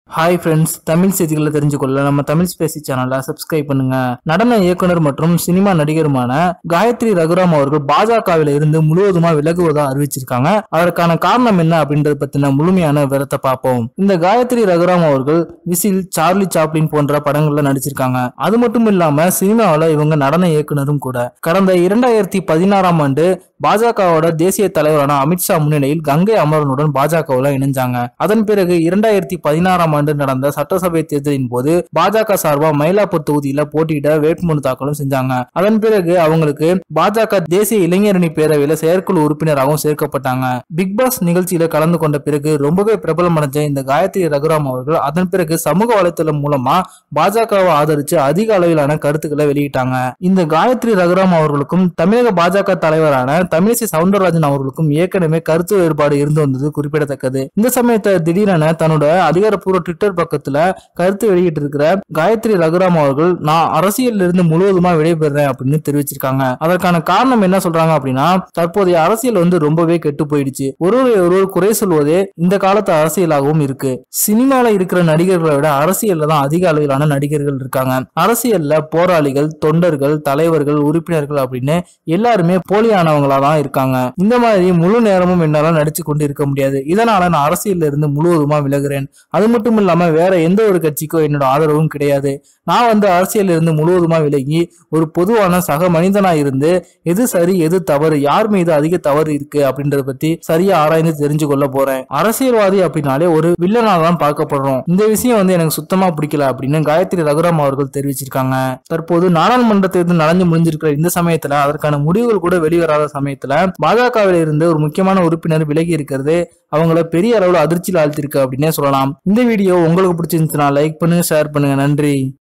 hi friends Tamil செய்திகளை தெரிஞ்சுக்கொள்ள நம்ம Tamil Spacey சேனலை சப்ஸ்கிரைப் பண்ணுங்க நடன இயக்குனர் மற்றும் சினிமா நடிகருமான காயத்ரி ரகுராம் அவர்கள் பாஜகவில இருந்து முழுவதுமா விலகுவதா அறிவிச்சிருக்காங்க அதற்கான காரணம் என்ன அப்படின்றத பத்தின முழுமையான விவரத்தை பார்ப்போம் இந்த காயத்ரி ரகுராம் அவர்கள் விசில் சார்லி சாப்ளின் போன்ற படங்கள்ல நடிச்சிருக்காங்க அது மட்டும் இல்லாம சினிமாவில் இவங்க நடன இயக்குனரும் கூட கடந்த இரண்டாயிரத்தி பதினாறாம் ஆண்டு பாஜகவோட தேசிய தலைவரான அமித்ஷா முன்னிலையில் கங்கை அமரனுடன் பாஜகவில் இணைஞ்சாங்க அதன் பிறகு இரண்டாயிரத்தி பதினாறாம் ஆண்டு நடந்த சட்டசபை தேர்தலின் போது பாஜக சார்பா மயிலாப்பூர் தொகுதியில போட்டியிட வேட்புமனு தாக்கலும் செஞ்சாங்க அதன் பிறகு அவங்களுக்கு பாஜக தேசிய இளைஞரணி பேரவையில செயற்குழு உறுப்பினராகவும் சேர்க்கப்பட்டாங்க பிக் பாஸ் நிகழ்ச்சியில கலந்து கொண்ட பிறகு ரொம்பவே பிரபலம் அடைஞ்ச இந்த காயத்ரி ரகுராம் அவர்கள் அதன் பிறகு சமூக வலைத்தளம் மூலமா பாஜகவை ஆதரிச்சு அதிக அளவிலான கருத்துக்களை வெளியிட்டாங்க இந்த காயத்ரி ரகுராம் அவர்களுக்கும் தமிழக பாஜக தலைவரான தமிழிசை சவுந்தரராஜன் அவர்களுக்கும் ஏற்கனவே கருத்து வேறுபாடு இருந்து வந்தது குறிப்பிடத்தக்கது இந்த சமயத்தை திடீரென தன்னோட அதிகாரப்பூர்வ ட்விட்டர் பக்கத்துல கருத்து வெளியிட்டு இருக்கிற காயத்ரி ரகுராம் அவர்கள் நான் அரசியல்ல இருந்து முழுவதுமா விடைபெறேன் அப்படின்னு தெரிவிச்சிருக்காங்க அதற்கான காரணம் என்ன சொல்றாங்க அப்படின்னா தற்போதைய அரசியல் வந்து ரொம்பவே கெட்டு போயிடுச்சு ஒருவரை ஒருவர் குறை சொல்வதே இந்த காலத்து அரசியலாகவும் இருக்கு சினிமால இருக்கிற நடிகர்களை விட அரசியல்ல தான் அதிக அளவிலான நடிகர்கள் இருக்காங்க அரசியல்ல போராளிகள் தொண்டர்கள் தலைவர்கள் உறுப்பினர்கள் அப்படின்னு எல்லாருமே போலியானவங்களா தான் இருக்காங்க இந்த மாதிரி முழு நேரமும் என்னால நடிச்சு கொண்டு இருக்க முடியாது இதனால நான் அரசியல்ல இருந்து முழுவதுமா விலகுறேன் அது மட்டும் இல்லாம வேற எந்த ஒரு கட்சிக்கோ என்னோட ஆதரவும் கிடையாது நான் வந்து அரசியல்ல இருந்து முழுவதுமா விலகி ஒரு பொதுவான சக மனிதனா இருந்து எது சரி எது தவறு யார் மீது அதிக தவறு இருக்கு அப்படின்றத பத்தி சரியா ஆராய்ந்து தெரிஞ்சு கொள்ள போறேன் அரசியல்வாதி அப்படின்னாலே ஒரு வில்லனா தான் பார்க்கப்படுறோம் இந்த விஷயம் வந்து எனக்கு சுத்தமா பிடிக்கல அப்படின்னு காயத்ரி ரகுராம் அவர்கள் தெரிவிச்சிருக்காங்க தற்போது நாடாளுமன்ற தேர்தல் நடந்து முடிஞ்சிருக்கிற இந்த சமயத்துல அதற்கான முடிவுகள் கூட வெளிவராத சமயத்துல பாஜகவில் இருந்து ஒரு முக்கியமான உறுப்பினர் விலகி இருக்கிறது அவங்கள பெரிய அளவுல அதிர்ச்சியில் ஆழ்த்திருக்கு அப்படின்னே சொல்லலாம் இந்த வீடியோ உங்களுக்கு பிடிச்சிருந்துச்சுன்னா லைக் பண்ணுங்க ஷேர் பண்ணுங்க நன்றி